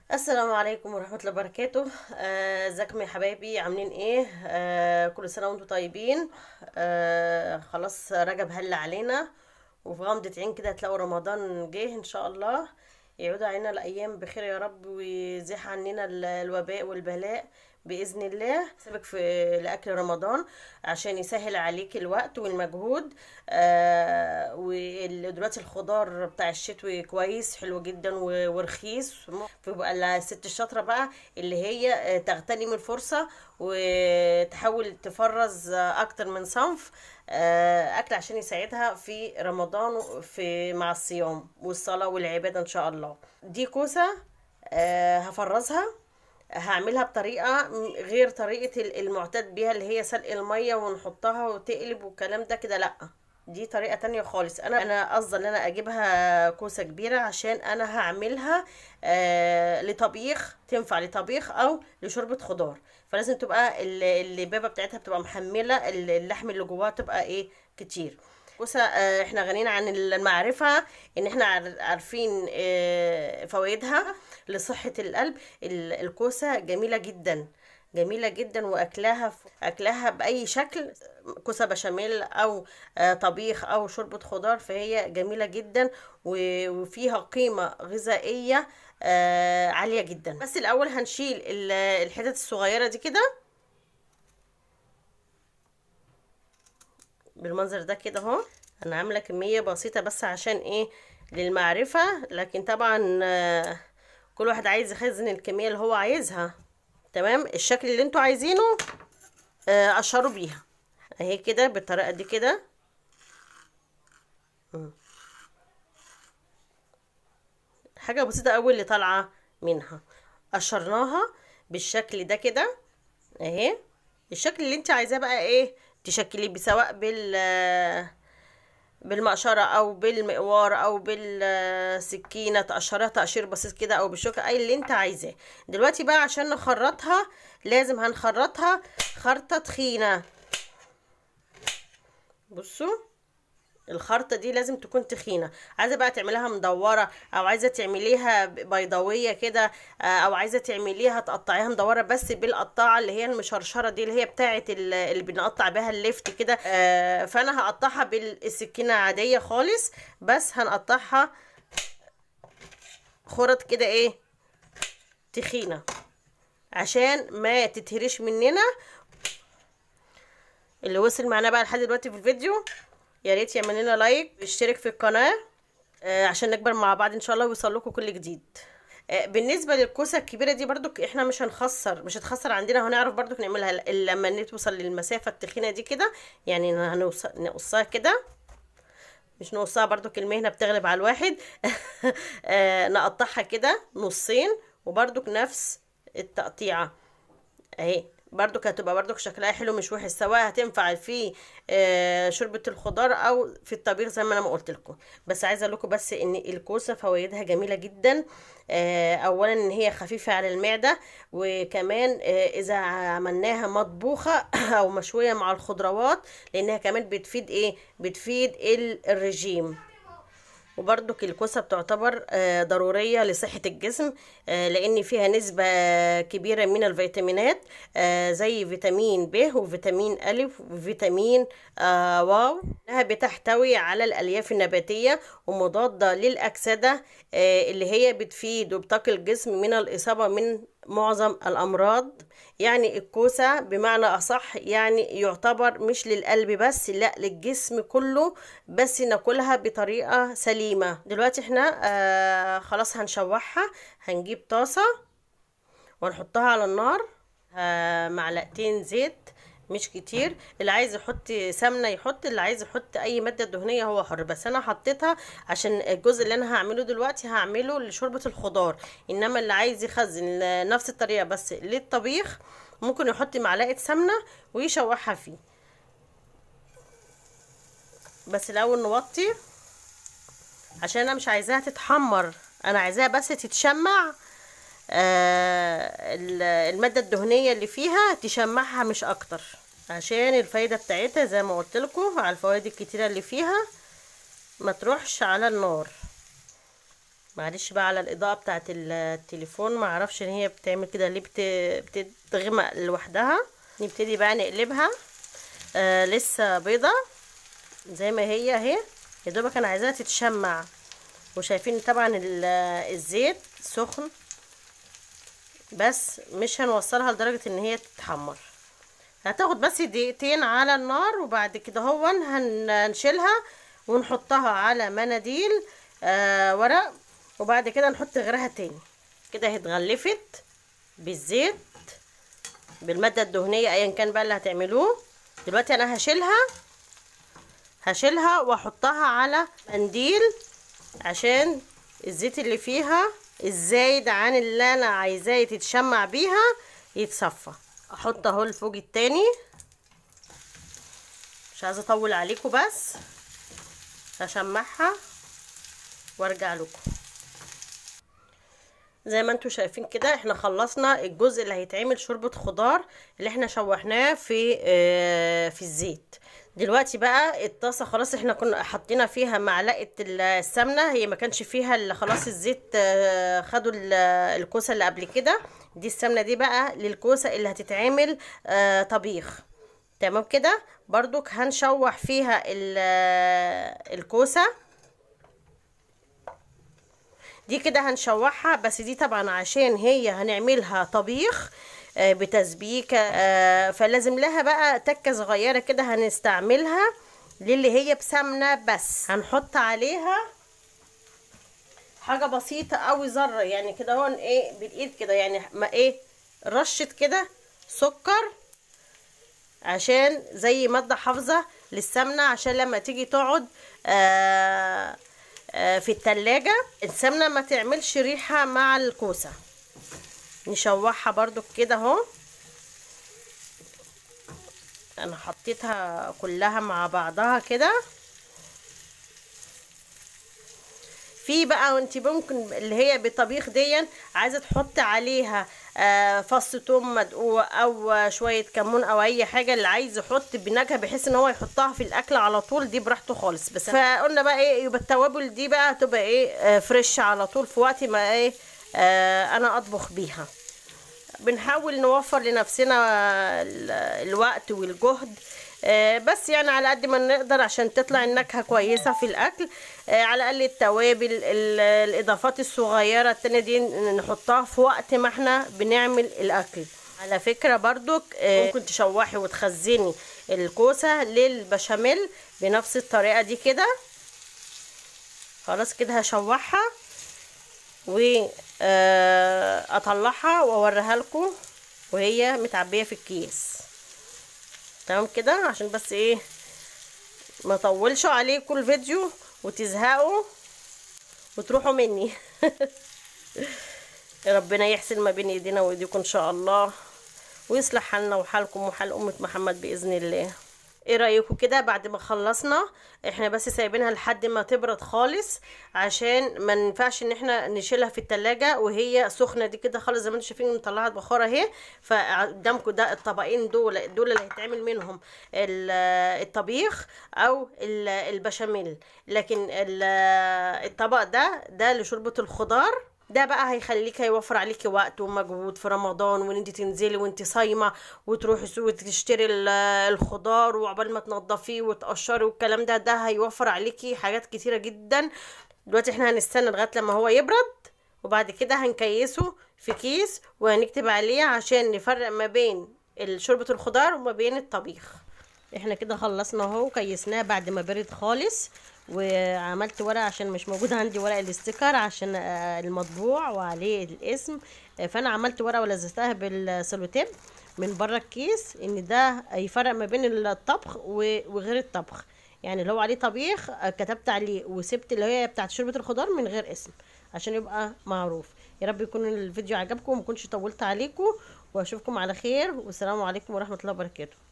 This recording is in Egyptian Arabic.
السلام عليكم ورحمة الله وبركاته آه، ازيكم يا حبايبي عاملين ايه آه، كل سنة وانتم طيبين آه، خلاص رجب هل علينا وفي غمضة عين كده هتلاقوا رمضان جه ان شاء الله يعود علينا الايام بخير يا رب ويزيح عننا ال- الوباء والبلاء باذن الله سيبك في لاكل رمضان عشان يسهل عليك الوقت والمجهود آه ودلوقتي الخضار بتاع الشتوي كويس حلو جدا و- ورخيص فيبقى الست الشاطره بقى اللي هي آه، تغتنم الفرصه وتحاول تفرز آه، اكتر من صنف آه، اكل عشان يساعدها في رمضان في مع الصيام والصلاه والعباده ان شاء الله دي كوسه آه، هفرزها هعملها بطريقة م- غير طريقة ال- المعتاد بيها اللي هي سلق المية ونحطها وتقلب والكلام ده كده لأ دي طريقة تانية خالص انا انا قصدي ان انا اجيبها كوسة كبيرة عشان انا هعملها آه لطبيخ تنفع لطبيخ او لشوربة خضار فلازم تبقى ال- اللبابة بتاعتها بتبقى محملة ال- اللحم اللي جواها تبقى ايه كتير كوسة آه، احنا غنيين عن المعرفة ان احنا عار- عارفين آه، فوائدها لصحة القلب ال- الكوسة جميلة جدا جميلة جدا واكلها ف- اكلها باي شكل كوسة بشاميل او آه، طبيخ او شوربة خضار فهي جميلة جدا و- وفيها قيمة غذائية آه، عالية جدا بس الاول هنشيل ال- الحتت الصغيرة دي كده بالمنظر ده كده اهو انا عامله كميه بسيطه بس عشان ايه للمعرفه لكن طبعا آه، كل واحد عايز يخزن الكميه اللي هو عايزها تمام الشكل اللي انتوا عايزينه آه، قشروا بيها اهي كده بالطريقه دي كده مم. حاجه بسيطه قوي اللي طالعه منها قشرناها بالشكل ده كده اهي الشكل اللي انت عايزاه بقى ايه تشكليه بيه سواء بال بالمقشرة او بالمقوار او بالسكينة تقشرها تقشير بسيط كده او بالشوكة اي اللي انت عايزاه دلوقتي بقى عشان نخرطها لازم هنخرطها خرطة تخينة بصوا الخرطة دي لازم تكون تخينة عايزة بقى تعمليها مدورة او عايزة تعمليها بيضاوية كده آه، او عايزة تعمليها تقطعيها مدورة بس بالقطاعة اللي هي المشرشرة دي اللي هي بتاعة ال- اللي بنقطع بيها الليفت كده آه، فانا هقطعها بالسكينة عادية خالص بس هنقطعها خرط كده ايه تخينة عشان ما تتهريش مننا اللي وصل معانا بقى لحد دلوقتي في الفيديو يا ريت يعمل لنا لايك ويشترك في القناة آه، عشان نكبر مع بعض ان شاء الله ويوصل لكم كل جديد آه، بالنسبة للكوسة الكبيرة دي برضو احنا مش هنخسر مش هتخسر عندنا هنعرف برضو نعملها ل- لما نوصل للمسافة التخينة دي كده يعني هنوصل نقصها كده مش نقصها برضو المهنة بتغلب على الواحد آه، نقطعها كده نصين وبرضو نفس التقطيعة اهي برضو هتبقى برضو شكلها حلو مش وحش سواء هتنفع في آه، شوربة الخضار او في الطبيخ زي ما انا ما قلت لكم بس عايزه اقول لكم بس ان الكوسه فوائدها جميله جدا آه، اولا ان هي خفيفه على المعده وكمان آه، اذا عملناها مطبوخه او مشويه مع الخضروات لانها كمان بتفيد ايه بتفيد ال- الرجيم وبرضك الكوسة بتعتبر آه، ضرورية لصحة الجسم آه، لأن فيها نسبة آه، كبيرة من الفيتامينات آه، زي فيتامين ب وفيتامين أ وفيتامين آه، واو إنها بتحتوي على الألياف النباتية ومضادة للأكسدة آه، اللي هي بتفيد وبتقي الجسم من الإصابة من معظم الأمراض يعني الكوسة بمعنى أصح يعني يعتبر مش للقلب بس لا للجسم كله بس ناكلها بطريقة سليمة دلوقتي احنا آه خلاص هنشوحها هنجيب طاسة ونحطها على النار آه معلقتين زيت مش كتير اللي عايز يحط سمنه يحط اللي عايز يحط اي ماده دهنيه هو حر بس انا حطيتها عشان الجزء اللي انا هعمله دلوقتي هعمله لشوربه الخضار انما اللي عايز يخزن نفس الطريقه بس للطبيخ ممكن يحط معلقه سمنه ويشوحها فيه بس الاول نوطي عشان انا مش عايزاها تتحمر انا عايزاها بس تتشمع آه ال- المادة الدهنية اللي فيها تشمعها مش اكتر عشان الفايدة بتاعتها زي ما قلت لكم على الفوائد الكتيرة اللي فيها ما تروحش على النار معلش بقى على الاضاءه بتاعه التليفون ما اعرفش ان هي بتعمل كده ليه بت... بتغمق لوحدها نبتدي بقى نقلبها آه لسه بيضه زي ما هي اهي يا دوبك انا عايزاها تتشمع وشايفين طبعا الزيت سخن بس مش هنوصلها لدرجه ان هي تتحمر هتاخد بس دقيقتين على النار وبعد كده هو هنشيلها ونحطها على مناديل آه ورق وبعد كده نحط غيرها تاني كده هي اتغلفت بالزيت بالمادة الدهنية ايا كان بقى اللي هتعملوه دلوقتي انا هشيلها هشيلها واحطها على منديل عشان الزيت اللي فيها الزايد عن اللي انا عايزاه تتشمع بيها يتصفى احط اهو الفوق التاني مش عايزه اطول عليكم بس هشمعها وارجع لكم زي ما انتم شايفين كده احنا خلصنا الجزء اللي هيتعمل شوربه خضار اللي احنا شوحناه في اه في الزيت دلوقتي بقى الطاسه خلاص احنا كنا حطينا فيها معلقه السمنه هي ما كانش فيها الا خلاص الزيت اه خدوا الكوسه اللي قبل كده دي السمنه دي بقى للكوسه اللي هتتعمل اه طبيخ تمام كده برضو هنشوح فيها الكوسه دي كده هنشوحها بس دي طبعا عشان هي هنعملها طبيخ آه بتسبيكه آه فلازم لها بقى تكه صغيره كده هنستعملها للي هي بسمنه بس هنحط عليها حاجه بسيطه قوي ذره يعني كده هون ايه بالايد كده يعني ما ايه رشه كده سكر عشان زي ماده حافظه للسمنه عشان لما تيجي تقعد آه في التلاجة السمنة ما تعملش ريحة مع الكوسة نشوحها برضو كده اهو انا حطيتها كلها مع بعضها كده في بقى وانت ممكن اللي هي بطبيخ دي عايزه تحط عليها آه فص توم مدقوق او شويه كمون او اي حاجه اللي عايز يحط بنكهه بحيث ان هو يحطها في الاكل على طول دي براحته خالص بس فقلنا بقى ايه يبقى التوابل دي بقى تبقى ايه آه فريش على طول في وقت ما ايه آه انا اطبخ بيها بنحاول نوفر لنفسنا الوقت والجهد آه بس يعني على قد ما نقدر عشان تطلع النكهه كويسه في الاكل آه على الاقل التوابل الاضافات الصغيره التانية دي نحطها في وقت ما احنا بنعمل الاكل على فكره برضك آه ممكن تشوحي وتخزني الكوسه للبشاميل بنفس الطريقه دي كده خلاص كده هشوحها واطلعها واوريها لكم وهي متعبيه في الكيس تمام كده عشان بس ايه ما اطولش عليكم الفيديو وتزهقوا وتروحوا مني ربنا يحسن ما بين ايدينا وايديكم ان شاء الله ويصلح حالنا وحالكم وحال امه محمد باذن الله ايه رايكم كده بعد ما خلصنا احنا بس سايبينها لحد ما تبرد خالص عشان ما ينفعش ان احنا نشيلها في التلاجة وهي سخنه دي كده خالص زي ما انتم شايفين مطلعه بخار اهي فقدامكم ده الطبقين دول دول اللي هيتعمل منهم الطبيخ او البشاميل لكن الطبق ده ده لشوربه الخضار ده بقى هيخليك هيوفر عليكي وقت ومجهود في رمضان وان انت تنزلي وانت صايمه وتروحي سوق تشتري الخضار وعقبال ما تنضفيه وتقشري والكلام ده ده هيوفر عليكي حاجات كتيره جدا دلوقتي احنا هنستنى لغايه لما هو يبرد وبعد كده هنكيسه في كيس وهنكتب عليه عشان نفرق ما بين شوربه الخضار وما بين الطبيخ احنا كده خلصنا اهو وكيسناه بعد ما برد خالص وعملت ورق عشان مش موجود عندي ورق الاستيكر عشان المطبوع وعليه الاسم فانا عملت ورقه ولزقتها بالسلوتيب من بره الكيس ان ده يفرق ما بين الطبخ وغير الطبخ يعني لو عليه طبيخ كتبت عليه وسبت اللي هي بتاعت شوربه الخضار من غير اسم عشان يبقى معروف يا رب يكون الفيديو عجبكم وما كنتش طولت عليكم واشوفكم على خير والسلام عليكم ورحمه الله وبركاته